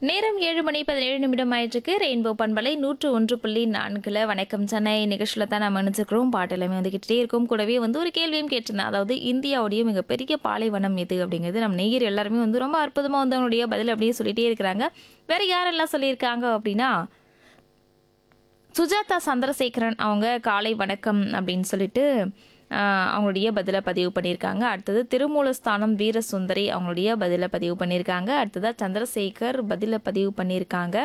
நேரம் ஏழு மணி பதினேழு நிமிடம் ஆயிட்டிருக்கு ரெயின்போ பண்பலை நூற்று ஒன்று புள்ளி நான்குல வணக்கம் சென்னை நிகழ்ச்சியில் தான் நம்ம நினைச்சிருக்கிறோம் பாட்டு எல்லாமே வந்துக்கிட்டே இருக்கும் கூடவே வந்து ஒரு கேள்வியும் கேட்டிருந்தேன் அதாவது இந்தியாவுடைய மிகப்பெரிய பாலைவனம் எது அப்படிங்கிறது நம்ம நெய்யர் எல்லாருமே வந்து ரொம்ப அற்புதமாக வந்து அவங்களுடைய பதில் அப்படியே சொல்லிட்டே இருக்கிறாங்க வேற யாரெல்லாம் சொல்லியிருக்காங்க அப்படின்னா சுஜாதா சந்திரசேகரன் அவங்க காலை வணக்கம் அப்படின்னு சொல்லிட்டு ஆஹ், அவங்களுடைய பதிலை பதிவு பண்ணியிருக்காங்க அடுத்தது திருமூலஸ்தானம் வீரசுந்தரி அவங்களுடைய பதிலை பதிவு பண்ணியிருக்காங்க அடுத்ததாக சந்திரசேகர் பதிலை பதிவு பண்ணியிருக்காங்க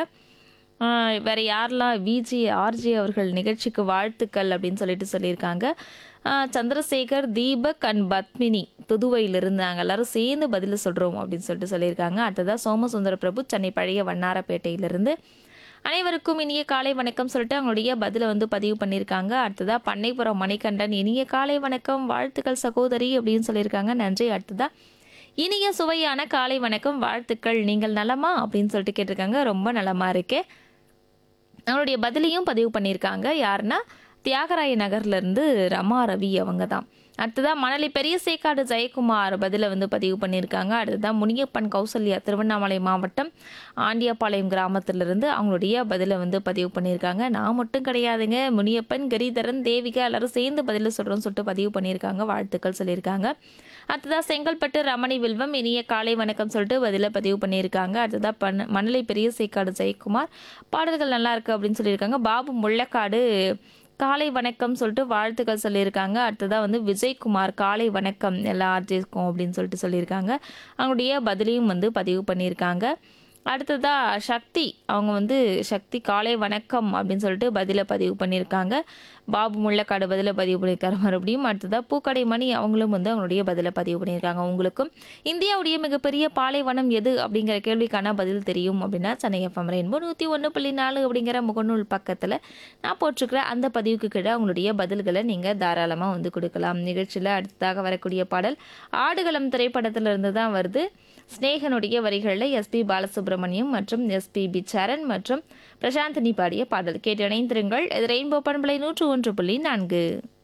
ஆஹ், வேற யாரெல்லாம் விஜி ஆர்ஜி அவர்கள் நிகழ்ச்சிக்கு வாழ்த்துக்கள் அப்படின்னு சொல்லிட்டு சொல்லியிருக்காங்க ஆஹ், சந்திரசேகர் தீபக் அண்ட் பத்மினி புதுவையில் இருந்தாங்க எல்லாரும் சேர்ந்து பதில் சொல்கிறோம் அப்படின்னு சொல்லிட்டு சொல்லியிருக்காங்க அடுத்ததாக சோமசுந்தர பிரபு சென்னை பழைய வண்ணாரப்பேட்டையிலிருந்து அனைவருக்கும் இனிய காலை வணக்கம் சொல்லிட்டு அவங்களுடைய பதிலை வந்து பதிவு பண்ணியிருக்காங்க அடுத்ததா பண்ணைப்புறம் மணிகண்டன் இனிய காலை வணக்கம் வாழ்த்துக்கள் சகோதரி அப்படின்னு சொல்லியிருக்காங்க நன்றி அடுத்ததா இனிய சுவையான காலை வணக்கம் வாழ்த்துக்கள் நீங்கள் நலமா அப்படின்னு சொல்லிட்டு கேட்டிருக்காங்க ரொம்ப நலமா இருக்கே அவங்களுடைய பதிலையும் பதிவு பண்ணியிருக்காங்க யாருன்னா தியாகராய நகர்ல இருந்து ரமா ரவி அவங்க தான் அடுத்ததா மணலி பெரிய சேக்காடு ஜெயக்குமார் பதிலை வந்து பதிவு பண்ணியிருக்காங்க அடுத்ததா முனியப்பன் கௌசல்யா திருவண்ணாமலை மாவட்டம் ஆண்டியாபாளையம் கிராமத்திலிருந்து அவங்களுடைய பதிலை வந்து பதிவு பண்ணியிருக்காங்க நான் மட்டும் கிடையாதுங்க முனியப்பன் கிரிதரன் தேவிகா எல்லாரும் சேர்ந்து பதில சொல்கிறோம்னு சொல்லிட்டு பதிவு பண்ணியிருக்காங்க வாழ்த்துக்கள் சொல்லியிருக்காங்க அடுத்ததா செங்கல்பட்டு ரமணி வில்வம் இனிய காலை வணக்கம் சொல்லிட்டு பதில பதிவு பண்ணியிருக்காங்க அடுத்ததா பன் மணலை பெரிய சேக்காடு ஜெயக்குமார் பாடல்கள் நல்லா இருக்கு அப்படின்னு சொல்லியிருக்காங்க பாபு முள்ளக்காடு காலை வணக்கம் சொல்லிட்டு வாழ்த்துக்கள் சொல்லியிருக்காங்க அடுத்ததாக வந்து விஜய்குமார் காலை வணக்கம் எல்லா ஆர்டிஸ்க்கும் அப்படின்னு சொல்லிட்டு சொல்லியிருக்காங்க அவங்களுடைய பதிலையும் வந்து பதிவு பண்ணியிருக்காங்க அடுத்ததா சக்தி அவங்க வந்து சக்தி காலை வணக்கம் அப்படின்னு சொல்லிட்டு பதிலை பதிவு பண்ணியிருக்காங்க பாபு முள்ளக்காடு பதிலை பதிவு பண்ணியிருக்காரு மறுபடியும் அடுத்ததாக பூக்கடை மணி அவங்களும் வந்து அவங்களுடைய பதிலை பதிவு பண்ணியிருக்காங்க உங்களுக்கும் இந்தியாவுடைய மிகப்பெரிய பாலைவனம் எது அப்படிங்கிற கேள்விக்கான பதில் தெரியும் அப்படின்னா சென்னை எஃப்எம் ரெயின்போ நூற்றி ஒன்று புள்ளி நாலு அப்படிங்கிற முகநூல் பக்கத்தில் நான் போட்டிருக்கிற அந்த பதிவுக்கு கீழே உங்களுடைய பதில்களை நீங்கள் தாராளமாக வந்து கொடுக்கலாம் நிகழ்ச்சியில் அடுத்ததாக வரக்கூடிய பாடல் ஆடுகளம் திரைப்படத்துல இருந்து தான் வருது ஸ்னேகனுடைய வரிகளில் எஸ்பி பாலசுப்ரமணியம் மற்றும் எஸ்பி சரண் மற்றும் பிரசாந்தினி பாடிய பாடல் கேட்டு இணைந்திருங்கள் இது ரெயின்போ பண்பலை நூற்று ஒன்று புள்ளி நான்கு